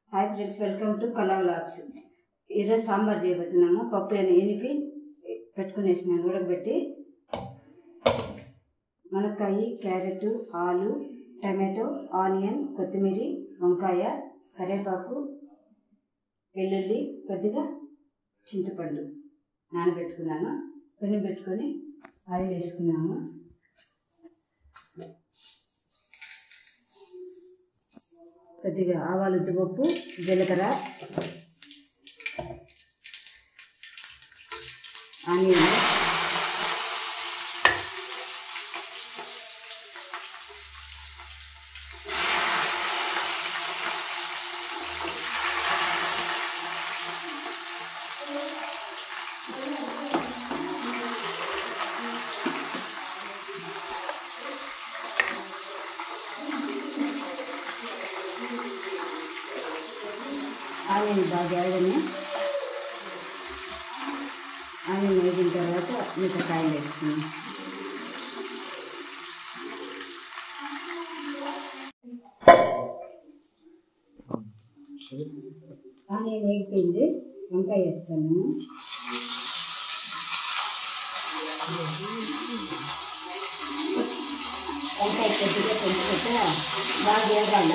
hi friends welcome to Kala vlogs ఈరోజు సాంబార్ చేయబోతున్నాము పప్పు అని ఎనిపి పెట్టుకునేసినాను ఉడకబెట్టి మునక్కాయ క్యారెట్ ఆలు టమాటో ఆనియన్ కొత్తిమీర వంకాయ కరివేపాకు వెల్లుల్లి కొద్దిగా చింతపండు నానబెట్టుకున్నాను పెను పెట్టుకొని ఆయిల్ వేసుకున్నాము కొద్దిగా ఆవాలు ఉద్దిపప్పు జీలకర్ర ఆనియన్ ఆనియన్ బాగా వేయడమే ఆనియన్ వేగిన తర్వాత మిరపకాయలు వేసుకున్నాం ఆనియన్ వేగిపోయింది వంకాయ వేస్తాను వంకాయ కొద్దిగా కొంచెం బాగా వేగాల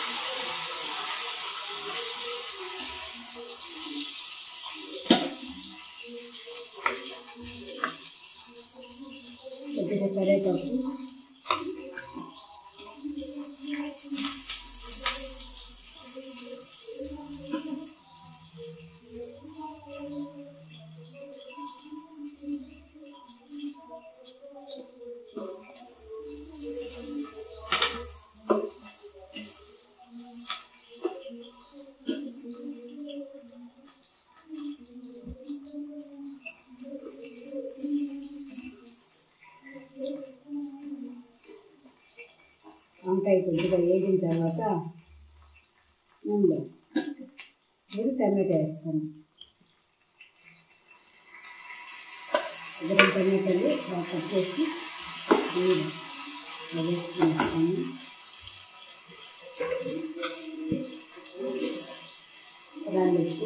కొద్దిగా కరివేపాకు వంకాయ కొద్దిగా వేగిన తర్వాత నూనెలో ఇది టమాటా వేస్తాను ఇద్దరు టమాటాలు బాగా కట్ చేసి నూనె వేసుకుని వేస్తాను రాళ్ళెత్తి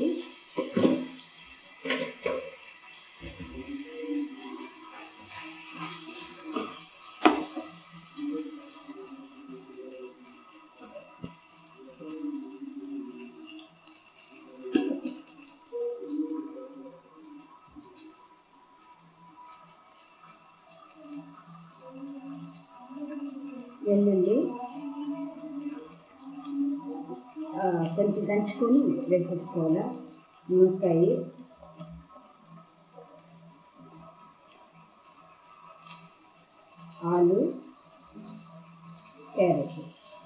వెల్లుల్లి ఆ, కొంచెం దంచుకొని వేసేసుకోవాలి మునక్కాయ ఆలు క్యారెట్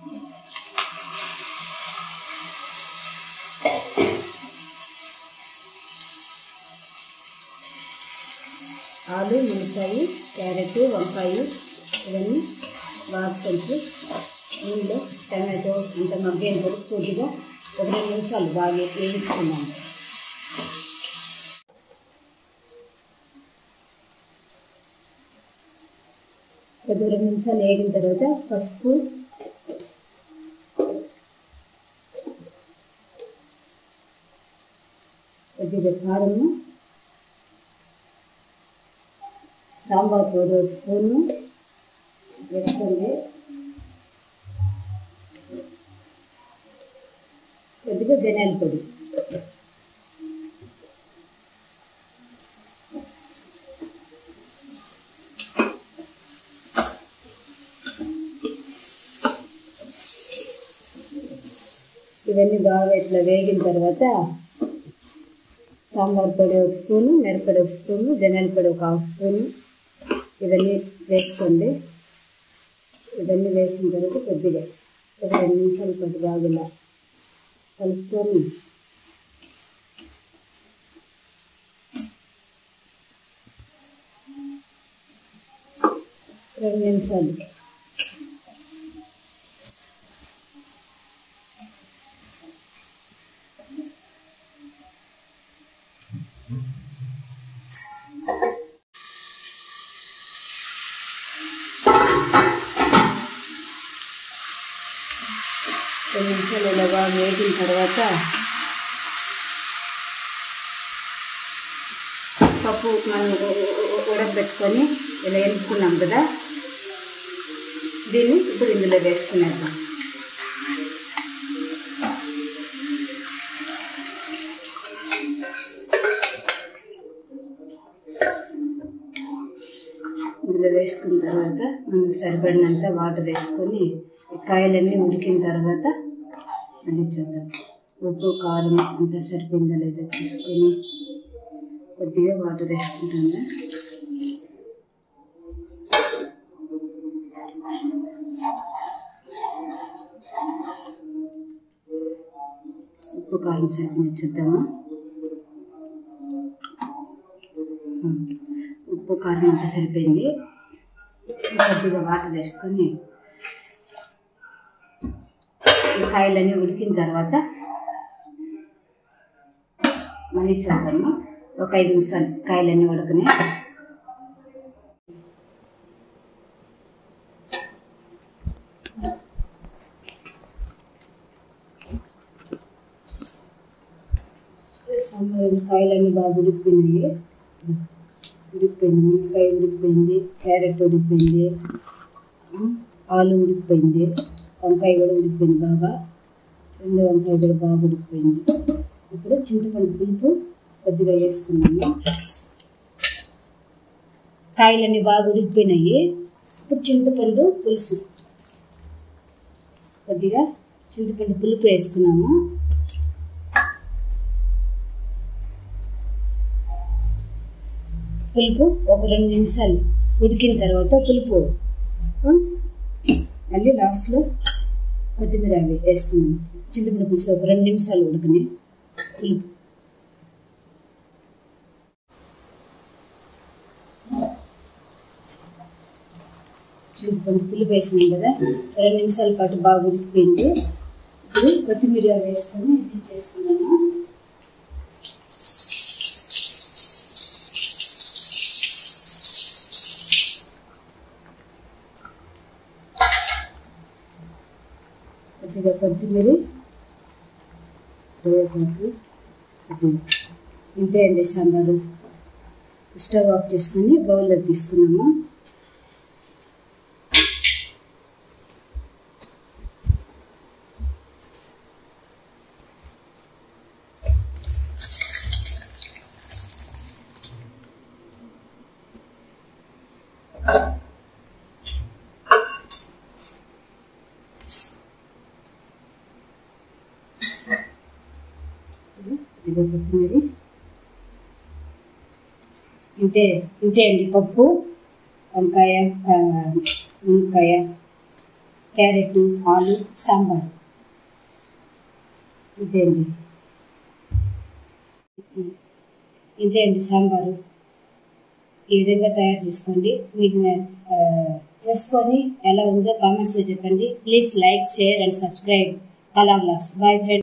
ఆలు మునక్కాయ క్యారెట్ వంకాయ ఇవన్నీ బాగా కలిసి నీళ్ళు టమాటో అంత మగ్గేంత వరకు కొద్దిగా ఒక రెండు నిమిషాలు బాగా వేయించుకున్నాను కొద్దిగా రెండు నిమిషాలు వేగిన తర్వాత పసుపు కొద్దిగా కారము సాంబార్ పొడి ఒక స్పూను వేసుకోండి కొద్దిగా ధనియాల పొడి ఇవన్నీ బాగా ఇట్లా వేగిన తర్వాత సాంబార్ పొడి ఒక స్పూను మిరపొడి ఒక స్పూను ధనియాల పొడి ఒక హాఫ్ స్పూను ఇవన్నీ వేసుకోండి ఇవన్నీ వేసిన తర్వాత కొద్దిగా ఒక రెండు నిమిషాలు కొద్ది బాగులా కలుపుకొని రెండు నిమిషాలు రెండు నిమిషాలు ఇలా బాగా వేగిన తర్వాత పప్పు మనం ఉ- ఉ- ఉ- ఉడకబెట్టుకొని ఇలా ఎనుకున్నాం కదా దీన్ని ఇప్పుడు ఇందులో వేసుకునేద్దాం ఇందులో వేసుకున్న తర్వాత మనకు సరిపడినంత వాటర్ వేసుకొని ఈ కాయలన్నీ ఉడికిన తర్వాత మళ్ళీ చూద్దాం ఉప్పు కారం అంతా సరిపోయిందో లేదో చూసుకొని కొద్దిగా వాటర్ వేసుకుంటాను ఉప్పు కారం సరిపోయింది చూద్దామా ఆ, ఉప్పు కారం అంతా సరిపోయింది కొద్దిగా వాటర్ వేసుకొని ఈ కాయలన్నీ ఉడికిన తర్వాత మళ్ళీ చూద్దాము ఒక ఐదు నిమిషాలు కాయలన్నీ ఉడకని సాంబార్ కాయలన్నీ బాగా ఉడికిపోయినాయి ఉడికిపోయింది మునక్కాయ ఉడికిపోయింది క్యారెట్ ఉడికిపోయింది ఆ, ఆలు ఉడికిపోయింది వంకాయ కూడా ఉడికిపోయింది బాగా రెండు వంకాయ కూడా బాగా ఉడికిపోయింది ఇప్పుడు చింతపండు పులుపు కొద్దిగా వేసుకున్నాము కాయలన్నీ బాగా ఉడికిపోయినాయి ఇప్పుడు చింతపండు పులుసు కొద్దిగా చింతపండు పులుపు వేసుకున్నాము పులుపు ఒక రెండు నిమిషాలు ఉడికిన తర్వాత పులుపు ఆ, మళ్ళీ లాస్ట్లో కొత్తిమీర అవి వేసుకున్నాం చింతపండు పులుసు ఒక రెండు నిమిషాలు ఉడకని పులుపు చింతపండు పులుపు వేసినాం కదా రెండు నిమిషాల పాటు బాగా ఉడికిపోయింది ఇప్పుడు కొత్తిమీర వేసుకొని చేసుకున్నాము కొద్దిగా కొత్తిమీర కరివేపాకు కొద్దిగా ఇంతే అండి సాంబారు స్టవ్ ఆఫ్ చేసుకొని బౌల్లోకి తీసుకున్నాము ఇదిగో కొత్తిమీర ఇంతే ఇంతే అండి పప్పు వంకాయ కా- మునక్కాయ క్యారెట్ ఆలు సాంబార్ ఇంతే అండి ఇంతే అండి సాంబారు ఈ విధంగా తయారు చేసుకోండి మీకు నే- ఆ, చేసుకొని ఎలా ఉందో కామెంట్స్లో చెప్పండి please like share and subscribe Kala blogs bye friend